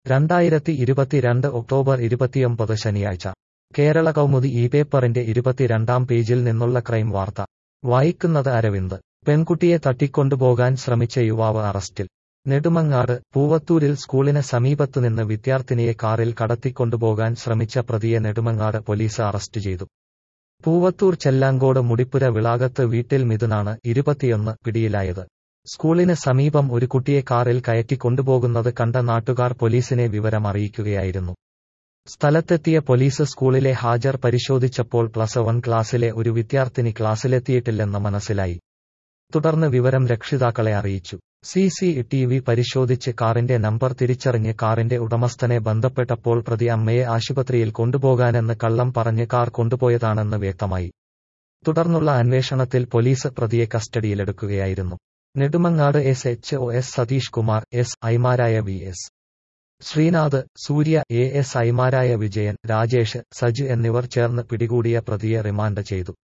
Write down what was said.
രണ്ടായിരത്തി ഇരുപത്തിരണ്ട് ഒക്ടോബർ ഇരുപത്തിയൊമ്പത് ശനിയാഴ്ച കേരള കൗമുദി ഈ പേപ്പറിന്റെ ഇരുപത്തിരണ്ടാം പേജിൽ നിന്നുള്ള ക്രൈം വാർത്ത വായിക്കുന്നത് അരവിന്ദ് പെൺകുട്ടിയെ തട്ടിക്കൊണ്ടുപോകാൻ ശ്രമിച്ച യുവാവ് അറസ്റ്റിൽ നെടുമങ്ങാട് പൂവത്തൂരിൽ സ്കൂളിന് സമീപത്തുനിന്ന് വിദ്യാർത്ഥിനിയെ കാറിൽ കടത്തിക്കൊണ്ടുപോകാൻ ശ്രമിച്ച പ്രതിയെ നെടുമങ്ങാട് പോലീസ് അറസ്റ്റ് ചെയ്തു പൂവത്തൂർ ചെല്ലാങ്കോട് മുടിപ്പുര വിളാകത്ത് വീട്ടിൽ മിഥുനാണ് ഇരുപത്തിയൊന്ന് പിടിയിലായത് സ്കൂളിന് സമീപം ഒരു കുട്ടിയെ കാറിൽ കയറ്റി കൊണ്ടുപോകുന്നത് കണ്ട നാട്ടുകാർ പോലീസിനെ വിവരം അറിയിക്കുകയായിരുന്നു സ്ഥലത്തെത്തിയ പോലീസ് സ്കൂളിലെ ഹാജർ പരിശോധിച്ചപ്പോൾ പ്ലസ് വൺ ക്ലാസ്സിലെ ഒരു വിദ്യാർത്ഥിനി ക്ലാസ്സിലെത്തിയിട്ടില്ലെന്ന് മനസ്സിലായി തുടർന്ന് വിവരം രക്ഷിതാക്കളെ അറിയിച്ചു സി സി ടി വി പരിശോധിച്ച് കാറിന്റെ നമ്പർ തിരിച്ചറിഞ്ഞ് കാറിന്റെ ഉടമസ്ഥനെ ബന്ധപ്പെട്ടപ്പോൾ പ്രതി അമ്മയെ ആശുപത്രിയിൽ കൊണ്ടുപോകാനെന്ന് കള്ളം പറഞ്ഞ് കാർ കൊണ്ടുപോയതാണെന്ന് വ്യക്തമായി തുടർന്നുള്ള അന്വേഷണത്തിൽ പോലീസ് പ്രതിയെ കസ്റ്റഡിയിലെടുക്കുകയായിരുന്നു Nedumangad S H O S Satheesh Kumar S ഐമാരായ V S Sreenath Surya A S ഐമാരായ വിജയൻ രാജേഷ് സജു എന്നിവർ ചേർന്ന് പിടികൂടിയ പ്രതിയെ റിമാൻഡ് ചെയ്തു